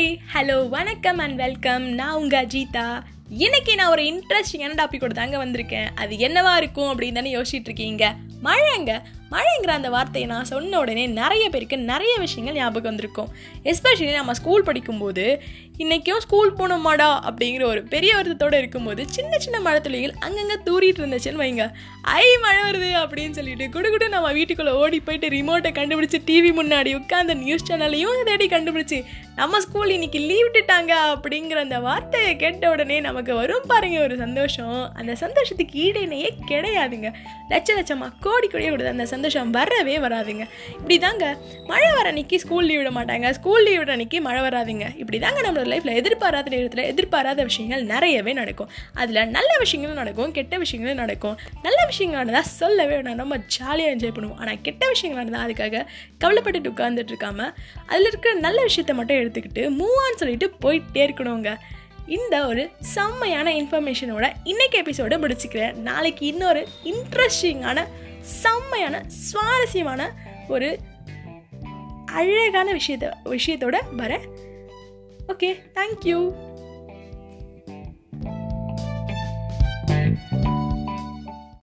hi hello வணக்கம் and welcome நான் உங்கள் அஜிதா இன்னைக்கு நான் ஒரு இன்ட்ரெஸ்டிங்கான டாபிக் தாங்க வந்திருக்கேன் அது என்னவா இருக்கும் அப்படின்னு தானே யோசிச்சுட்டு இருக்கீங்க மழைங்க மழைங்கிற அந்த வார்த்தையை நான் சொன்ன உடனே நிறைய பேருக்கு நிறைய விஷயங்கள் ஞாபகம் வந்திருக்கும் எஸ்பெஷலி நம்ம ஸ்கூல் படிக்கும்போது இன்றைக்கும் ஸ்கூல் போனோமாடா அப்படிங்கிற ஒரு பெரிய வருத்தத்தோடு இருக்கும்போது சின்ன சின்ன மழை துளிகள் அங்கங்கே தூரிட்டு இருந்துச்சுன்னு வைங்க ஐ மழை வருது அப்படின்னு சொல்லிட்டு குடுகுடு நம்ம வீட்டுக்குள்ளே ஓடி போயிட்டு ரிமோட்டை கண்டுபிடிச்சி டிவி முன்னாடி உட்காந்து நியூஸ் சேனலையும் தேடி கண்டுபிடிச்சி நம்ம ஸ்கூல் இன்னைக்கு லீவ் விட்டுட்டாங்க அப்படிங்கிற அந்த வார்த்தையை கேட்ட உடனே நமக்கு வரும் பாருங்க ஒரு சந்தோஷம் அந்த சந்தோஷத்துக்கு ஈடுணையே கிடையாதுங்க லட்ச லட்சமாக கோடி கோடியே கொடுத்து அந்த சந்தோஷம் வரவே வராதுங்க இப்படி தாங்க மழை வர அன்னைக்கு ஸ்கூல் லீவ் விட மாட்டாங்க ஸ்கூல் லீவ் விட அன்னைக்கு மழை வராதுங்க இப்படி தாங்க நம்மளோட லைஃப்பில் எதிர்பாராத நேரத்தில் எதிர்பாராத விஷயங்கள் நிறையவே நடக்கும் அதில் நல்ல விஷயங்களும் நடக்கும் கெட்ட விஷயங்களும் நடக்கும் நல்ல விஷயங்கள் நடந்தால் சொல்லவே வேணாம் நம்ம ஜாலியாக என்ஜாய் பண்ணுவோம் ஆனால் கெட்ட விஷயங்கள் நடந்தால் அதுக்காக கவலைப்பட்டுட்டு உட்காந்துட்டு இருக்காம அதில் இருக்கிற நல்ல விஷயத்த மட்டும் எடுத்துக்கிட்டு மூவ் ஆன் சொல்லிட்டு போயிட்டே இருக்கணுங்க இந்த ஒரு செம்மையான இன்ஃபர்மேஷனோட இன்னைக்கு எபிசோட முடிச்சுக்கிறேன் நாளைக்கு இன்னொரு இன்ட்ரெஸ்டிங்கான செம்மையான சுவாரஸ்யமான ஒரு அழகான விஷயத்த விஷயத்தோட வரேன் ஓகே தேங்க்யூ